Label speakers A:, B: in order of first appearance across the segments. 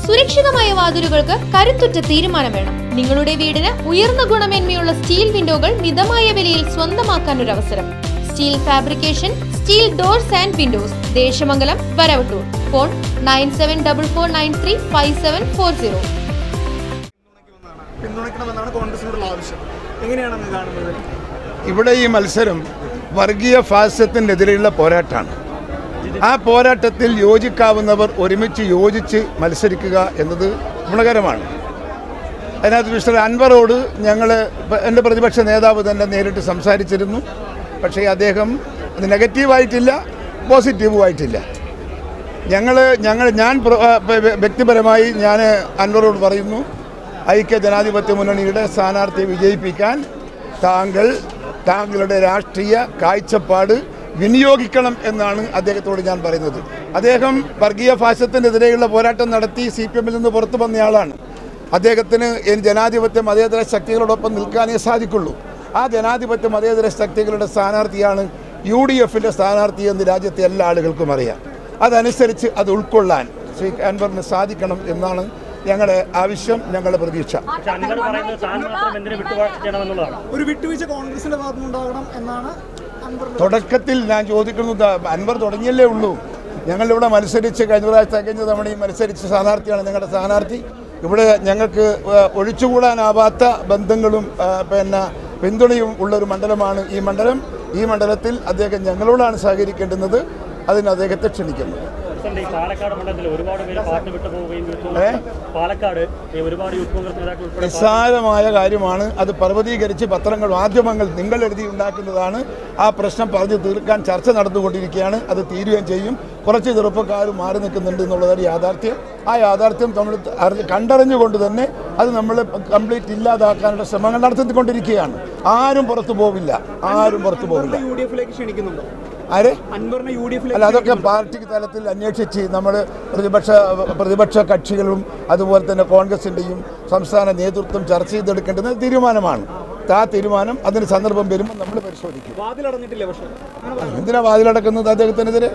A: സുരക്ഷിതമായ വാതിലുകൾക്ക് കരുത്തുറ്റ തീരുമാനം വേണം നിങ്ങളുടെ വീടിന് ഉയർന്ന ഗുണമേന്മയുള്ള സ്റ്റീൽ വിൻഡോകൾ മിതമായ വിലയിൽ സ്വന്തമാക്കാൻ ഒരു അവസരം steel fabrication steel doors and windows Desamangalam Varavattoor phone nine seven double four nine three five seven four zero
B: പിന്തുണയ്ക്കണമെന്നാണ് കോൺഗ്രസിനോടുള്ള ആവശ്യം എങ്ങനെയാണ് അങ്ങ് കാണുന്നത്
C: ഇവിടെ ഈ മത്സരം വർഗീയ ഫാസിസത്തിനെതിരെയുള്ള പോരാട്ടമാണ് ആ പോരാട്ടത്തിൽ യോജിക്കാവുന്നവർ ഒരുമിച്ച് യോജിച്ച് മത്സരിക്കുക എന്നത് ഗുണകരമാണ് അതിനകത്ത് മിസ്റ്റർ അൻവറോട് ഞങ്ങൾ എൻ്റെ പ്രതിപക്ഷ നേതാവ് തന്നെ നേരിട്ട് സംസാരിച്ചിരുന്നു പക്ഷേ അദ്ദേഹം അത് നെഗറ്റീവായിട്ടില്ല പോസിറ്റീവുമായിട്ടില്ല ഞങ്ങൾ ഞങ്ങൾ ഞാൻ പ്ര- ആ, വ്യ- വ്യക്തിപരമായി ഞാൻ അൻവറോട് പറയുന്നു ഐക്യ ജനാധിപത്യ മുന്നണിയുടെ സ്ഥാനാർത്ഥിയെ വിജയിപ്പിക്കാൻ താങ്കൾ താങ്കളുടെ രാഷ്ട്രീയ കാഴ്ചപ്പാട് വിനിയോഗിക്കണം എന്നാണ് അദ്ദേഹത്തോട് ഞാൻ പറയുന്നത് അദ്ദേഹം വർഗീയ ഫാസത്തിനെതിരെയുള്ള പോരാട്ടം നടത്തി സി പി എമ്മിൽ നിന്ന് പുറത്തു വന്നയാളാണ് അദ്ദേഹത്തിന് ഈ ജനാധിപത്യ മതേതര ശക്തികളോടൊപ്പം നിൽക്കാനേ സാധിക്കുള്ളൂ ആ ജനാധിപത്യ മതേതര ശക്തികളുടെ സ്ഥാനാർത്ഥിയാണ് യു ഡി എഫിൻ്റെ സ്ഥാനാർത്ഥി എന്ന് രാജ്യത്തെ എല്ലാ ആളുകൾക്കും അറിയാം അതനുസരിച്ച് അത് ഉൾക്കൊള്ളാൻ ശ്രീ അൻവറിന് സാധിക്കണം എന്നാണ് ഞങ്ങളുടെ ആവശ്യം ഞങ്ങളുടെ പ്രതീക്ഷ
D: പക്ഷെ അൻവർ പറയുന്നത് താൻ മാത്രം എന്തിനു വിട്ടുവാഴ്ച ചെയ്യണമെന്നുള്ളതാണ്
B: ഒരു വിട്ടുവീഴ്ച കോൺഗ്രസിന്റെ ഭാഗത്തുനിന്നുണ്ടാകണം എന്നാണ് അൻവറിന്റെ
C: തുടക്കത്തിൽ ഞാൻ ചോദിക്കുന്നത് അൻവർ തുടങ്ങിയല്ലേ ഉള്ളൂ ഞങ്ങളിവിടെ മത്സരിച്ച് കഴിഞ്ഞ പ്രാവശ്യം തികഞ്ഞ തവണയും മത്സരിച്ച സ്ഥാനാർത്ഥിയാണ് ഞങ്ങളുടെ സ്ഥാനാർത്ഥി ഇവിടെ ഞങ്ങൾക്ക് ഏഹ്, ഒഴിച്ചുകൂടാനാവാത്ത ബന്ധങ്ങളും ഏഹ്, പിന്നെ പിന്തുണയും ഉള്ളൊരു മണ്ഡലമാണ് ഈ മണ്ഡലം ഈ മണ്ഡലത്തിൽ അദ്ദേഹം ഞങ്ങളോടാണ് സഹകരിക്കേണ്ടുന്നത് അതിന് അദ്ദേഹത്തെ ക്ഷണിക്കുന്നു
D: പ്രസിഡന്റ് ഈ പാലക്കാട് മണ്ഡലത്തിൽ ഒരുപാട് പേര് പാർട്ടി വിട്ടു പോവുകയും യൂത്ത്
C: ഏ?
D: കോൺഗ്രസ് പാലക്കാട് ഈ ഒരുപാട് യൂത്ത് കോൺഗ്രസ് നേതാക്കൾ ഉൾപ്പെടെ
C: നിസ്സാരമായ കാര്യമാണ് അത് പർവ്വതീകരിച്ച് പത്രങ്ങൾ മാധ്യമങ്ങൾ നിങ്ങൾ എഴുതി ഉണ്ടാക്കുന്നതാണ് ആ പ്രശ്നം പറഞ്ഞു തീർക്കാൻ ചർച്ച നടന്നുകൊണ്ടിരിക്കുകയാണ് അത് തീരുകയും ചെയ്യും കുറച്ച് ചെറുപ്പക്കാർ മാറി നിൽക്കുന്നുണ്ട് എന്നുള്ളതാണ് യാഥാർത്ഥ്യം ആ യാഥാർത്ഥ്യം നമ്മൾ അറിഞ്ഞ് കണ്ടറിഞ്ഞുകൊണ്ട് തന്നെ അത് നമ്മൾ കംപ്ലീറ്റ് ഇല്ലാതാക്കാനുള്ള ശ്രമങ്ങൾ നടത്തിക്കൊണ്ടിരിക്കുകയാണ് ആരും പുറത്തു പോവില്ല ആരും പുറത്തു പോവില്ല
B: യു ഡി എഫിലേക്ക് ക്ഷണിക്കുന്നുണ്ടോ
C: ആരെ
B: അൻവറിനെ യു ഡി
C: അല്ല
B: എഫിലേക്ക്
C: അതൊക്കെ പാർട്ടി തലത്തിൽ അന്വേഷിച്ച് നമ്മൾ പ്രതിപക്ഷ പ്രതിപക്ഷ കക്ഷികളും അതുപോലെ തന്നെ കോൺഗ്രസിൻ്റെയും സംസ്ഥാന നേതൃത്വം ചർച്ച ചെയ്തെടുക്കേണ്ടുന്ന തീരുമാനമാണ് ആ തീരുമാനം അതിന് സന്ദർഭം വരുമ്പോൾ നമ്മൾ പരിശോധിക്കും
B: വാതിലടഞ്ഞിട്ടില്ല പക്ഷേ അങ്ങനെ പറയാം.
C: എന്തിനാ വാതിലടക്കുന്നത് അദ്ദേഹത്തിനെതിരെ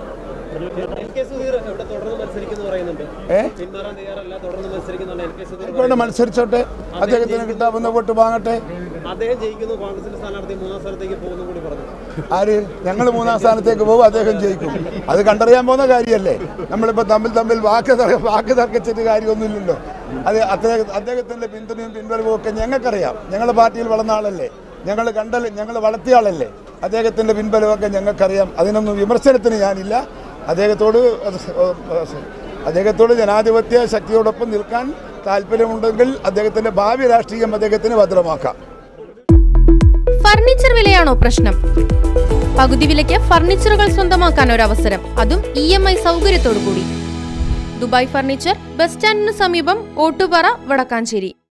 E: എൽ കെ സുധീർ ഇവിടെ തുടർന്ന് മത്സരിക്കുന്നു പറയുന്നുണ്ട്
C: ഏ
E: പിന്മാറാൻ തയ്യാറല്ല തുടർന്ന് മത്സരിക്കുന്നുണ്ട് എൽ കെ സുധീർ
C: വേണ്ട മത്സരിച്ചോട്ടെ അദ്ദേഹത്തിന് കിട്ടാവുന്ന വോട്ട് വാങ്ങട്ടെ
E: അദ്ദേഹം ജയിക്കുന്നു കോൺഗ്രസിന്റെ സ്ഥാനാർത്ഥി മൂന്നാം സ്ഥലത്തേക്ക് പോകുന്നു കൂടി പറഞ്ഞു
C: ആര് ഞങ്ങൾ മൂന്നാം സ്ഥാനത്തേക്ക് പോകും അദ്ദേഹം ജയിക്കും അത് കണ്ടറിയാൻ പോകുന്ന കാര്യമല്ലേ നമ്മളിപ്പോൾ തമ്മിൽ തമ്മിൽ വാക്ക് തർക്ക വാക്ക് തർക്കിച്ചിട്ട് കാര്യമൊന്നുമില്ലല്ലോ അത് അദ്ദേഹം അദ്ദേഹത്തിൻ്റെ പിന്തുണയും പിൻവലവും ഒക്കെ ഞങ്ങൾക്കറിയാം ഞങ്ങളുടെ പാർട്ടിയിൽ വളർന്ന ആളല്ലേ ഞങ്ങൾ കണ്ടൽ ഞങ്ങൾ വളർത്തിയ ആളല്ലേ അദ്ദേഹത്തിൻ്റെ പിൻബലമൊക്കെ ഞങ്ങൾക്കറിയാം അതിനൊന്നും വിമർശനത്തിന് ഞാനില്ല അദ്ദേഹത്തോട് അത് അദ്ദേഹത്തോട് ജനാധിപത്യ ശക്തിയോടൊപ്പം നിൽക്കാൻ താല്പര്യമുണ്ടെങ്കിൽ അദ്ദേഹത്തിൻ്റെ ഭാവി രാഷ്ട്രീയം അദ്ദേഹത്തിന് ഭദ്രമാക്കാം
A: ഫർണിച്ചർ വിലയാണോ പ്രശ്നം പകുതി വിലയ്ക്ക് ഫർണിച്ചറുകൾ സ്വന്തമാക്കാൻ ഒരു അവസരം അതും ഇ എം ഐ സൗകര്യത്തോടു കൂടി ദുബായ് ഫർണിച്ചർ ബസ് സ്റ്റാൻഡിന് സമീപം ഓട്ടുപാറ വടക്കാഞ്ചേരി